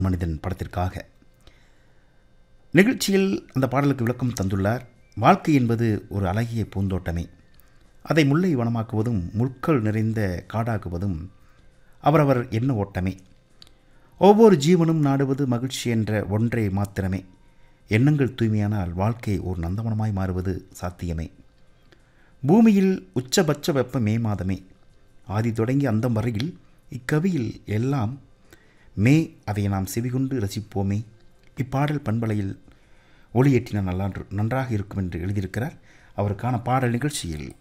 மனிதன் படத்திற்காக நிகழ்ச்சியில் அந்த பாடலுக்கு விளக்கம் தந்துள்ளார் வாழ்க்கை என்பது ஒரு அழகிய பூந்தோட்டமே அதை முல்லை வனமாக்குவதும் முட்கள் நிறைந்த காடாக்குவதும் அவரவர் எண்ண ஓட்டமே ஒவ்வொரு ஜீவனும் நாடுவது மகிழ்ச்சி என்ற ஒன்றே மாத்திரமே எண்ணங்கள் தூய்மையானால் வாழ்க்கை ஒரு நந்தவனமாய் மாறுவது சாத்தியமே பூமியில் உச்சபட்ச வெப்ப மே மாதமே ஆதி தொடங்கி அந்தம் வரையில் இக்கவியில் எல்லாம் மே அதை நாம் செவிகொண்டு ரசிப்போமே இப்பாடல் பண்பலையில் ஒளியேற்றினால் நல்லா நன்றாக இருக்கும் என்று எழுதியிருக்கிறார் அவருக்கான பாடல் நிகழ்ச்சியில்